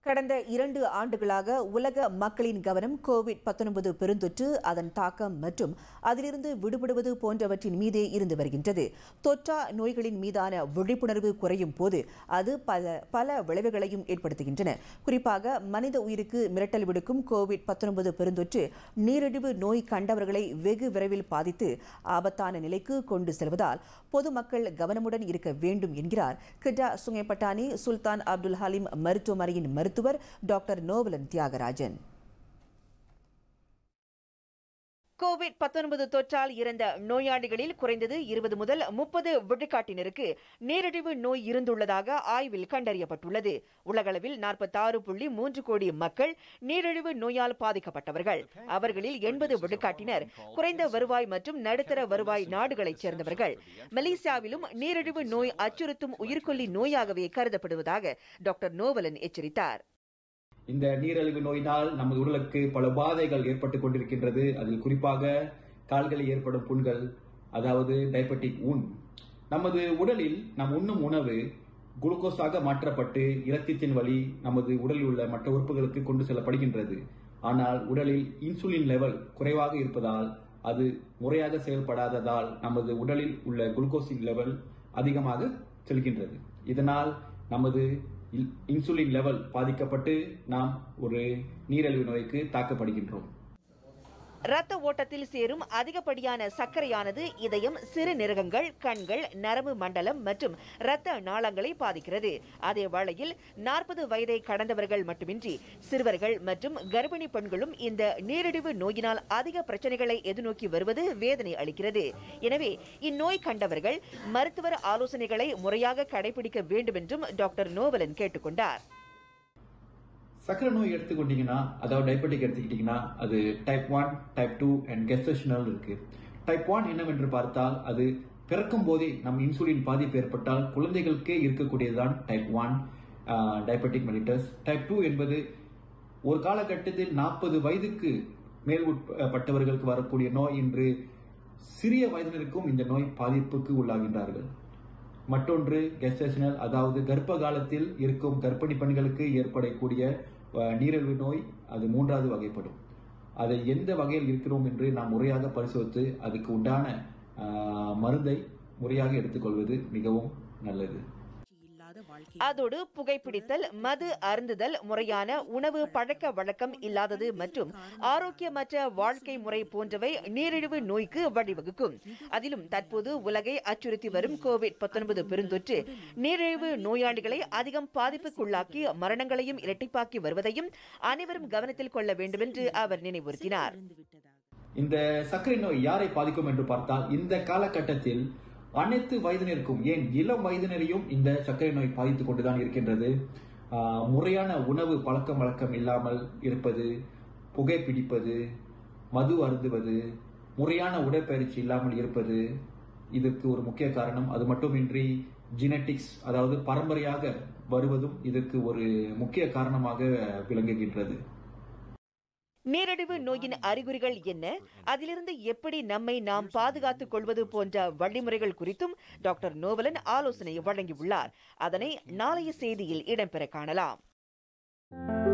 கடந்த இரண்டு ஆண்டுகளாக உலக மக்களின் கவனம் கோவிட் 19 பெருந்தொற்று அதன் தாக்கம் மற்றும் அதிலிருந்து விடுபடுவது போன்றவற்றின் மீதே இருந்து வருகின்றது தொற்றா நோய்களின் மீதான விழிப்புணர்வு குறையும் போது அது பல பல விளைவுகளையும் ஏற்படுத்துகின்றன குறிப்பாக மனித உயிருக்கு மிரட்டல் விடுக்கும் கோவிட் 19 பெருந்தொற்று நீரிழிவு நோய் கண்டவர்களை வெகு விரைவில் பாதித்து ஆபத்தான நிலைக்கு கொண்டு செல்வதால் பொதுமக்கள் கவனமுடன் இருக்க வேண்டும் என்கிறார் கிட்டா சுங்கப்பட்டானி சுல்தான் அப்துல் ஹலீம் மருத்துவமனையின் மருத்துவர் டாக்டர் நோவலன் தியாகராஜன் கோவிட் 19 தொற்றால் இறந்த நோயாளிகளில் குறைந்தது இருபது முதல் முப்பது விழுக்காட்டினருக்கு நீரிழிவு நோய் இருந்துள்ளதாக ஆய்வில் கண்டறியப்பட்டுள்ளது உலகளவில் நாற்பத்தாறு புள்ளி மூன்று கோடி மக்கள் நீரிழிவு நோயால் பாதிக்கப்பட்டவர்கள் அவர்களில் எண்பது விழுக்காட்டினர் குறைந்த வருவாய் மற்றும் நடுத்தர வருவாய் நாடுகளைச் சேர்ந்தவர்கள் மலேசியாவிலும் நீரிழிவு நோய் அச்சுறுத்தும் உயிர்கொல்லி நோயாகவே கருதப்படுவதாக டாக்டர் நோவலன் எச்சரித்தார் இந்த நீரிழிவு நோயினால் நமது உடலுக்கு பல பாதைகள் ஏற்பட்டுக் கொண்டிருக்கின்றது அதில் குறிப்பாக கால்களில் ஏற்படும் புண்கள் அதாவது டைபெட்டிக் ஊன் நமது உடலில் நாம் உண்ணும் உணவு குளுக்கோஸாக மாற்றப்பட்டு இரத்தத்தின் வழி நமது உடலில் உள்ள மற்ற உறுப்புகளுக்கு கொண்டு செல்லப்படுகின்றது ஆனால் உடலில் இன்சுலின் லெவல் குறைவாக இருப்பதால் அது முறையாக செயல்படாததால் நமது உடலில் உள்ள குளுக்கோஸின் லெவல் அதிகமாக செல்கின்றது இதனால் நமது இல்- இன்சுலின் லெவல் பாதிக்கப்பட்டு நாம் ஒரு நீரிழிவு நோய்க்கு தாக்கப்படுகின்றோம் இரத்த ஓட்டத்தில் சேரும் அதிகப்படியான சர்க்கரையானது இதயம் சிறுநீரகங்கள் கண்கள் நரம்பு மண்டலம் மற்றும் இரத்த நாளங்களை பாதிக்கிறது அதே வேளையில் நாற்பது வயதை கடந்தவர்கள் மட்டுமின்றி சிறுவர்கள் மற்றும் கர்ப்பிணி பெண்களும் இந்த நீரிழிவு நோயினால் அதிக பிரச்சனைகளை எதிர்நோக்கி வருவது வேதனை அளிக்கிறது எனவே இந்நோய் கண்டவர்கள் மருத்துவர் ஆலோசனைகளை முறையாக கடைபிடிக்க வேண்டும் என்றும் டாக்டர் நோவலன் கேட்டுக்கொண்டார் சக்கரை நோய் எடுத்துக்கொண்டீங்கன்னா அதாவது டைபெட்டிக் எடுத்துக்கிட்டீங்கன்னா அது type one type two and gestational இருக்கு டைப் ஒன் என்னவென்று பார்த்தால் அது பிறக்கும் போதே நம் இன்சுலின் பாதிப்பு ஏற்பட்டால் குழந்தைகளுக்கே இருக்கக்கூடியதுதான் type one diabetic mellitus type two என்பது ஒரு காலகட்டத்தில் நாற்பது வயதுக்கு மேல் உட்பட்டவர்களுக்கு வரக்கூடிய நோய் இன்று சிறிய வயதினருக்கும் இந்த நோய் பாதிப்புக்கு உள்ளாகின்றார்கள் மற்றொன்று கெஸ்டேஷனல் அதாவது கர்ப்ப காலத்தில் இருக்கும் கர்ப்பிணி பெண்களுக்கு ஏற்படக்கூடிய அஹ், நீரிழிவு நோய் அது மூன்றாவது வகைப்படும் அதை எந்த வகையில் இருக்கிறோம் என்று நாம் முறையாக பரிசோதித்து அதுக்கு உண்டான அஹ், மருந்தை முறையாக எடுத்துக்கொள்வது மிகவும் நல்லது அதோடு புகைப்பிடித்தல் மது அருந்துதல் முறையான உணவு பழக்க வழக்கம் இல்லாதது மற்றும் ஆரோக்கியமற்ற வாழ்க்கை முறை போன்றவை நீரிழிவு நோய்க்கு வழிவகுக்கும் அதிலும் தற்போது உலகை அச்சுறுத்தி வரும் கோவிட் 19 பெருந்தொற்று நீரிழிவு நோயாளிகளை அதிகம் பாதிப்புக்குள்ளாக்கி மரணங்களையும் இரட்டிப்பாக்கி வருவதையும் அனைவரும் கவனத்தில் கொள்ள வேண்டும் என்று அவர் நினைவுறுத்தினார் இந்த சர்க்கரை நோய் யாரை பாதிக்கும் என்று பார்த்தால் இந்த காலகட்டத்தில் அனைத்து வயதினருக்கும் ஏன் இளம் வயதினரையும் இந்த சர்க்கரை நோய் பாதித்துக் கொண்டுதான் இருக்கின்றது ஆஹ், முறையான உணவு பழக்கம் வழக்கம் இல்லாமல் இருப்பது புகைப்பிடிப்பது மது அருந்துவது முறையான உடற்பயிற்சி இல்லாமல் இருப்பது இதற்கு ஒரு முக்கிய காரணம் அது மட்டுமின்றி ஜெனட்டிக்ஸ் அதாவது பரம்பரையாக வருவதும் இதற்கு ஒரு முக்கிய காரணமாக விளங்குகின்றது நீரிழிவு நோயின் அறிகுறிகள் என்ன அதிலிருந்து எப்படி நம்மை நாம் பாதுகாத்துக் கொள்வது போன்ற வழிமுறைகள் குறித்தும் டாக்டர் நோவலன் ஆலோசனை வழங்கியுள்ளார் அதனை நாளைய செய்தியில் இடம்பெற காணலாம்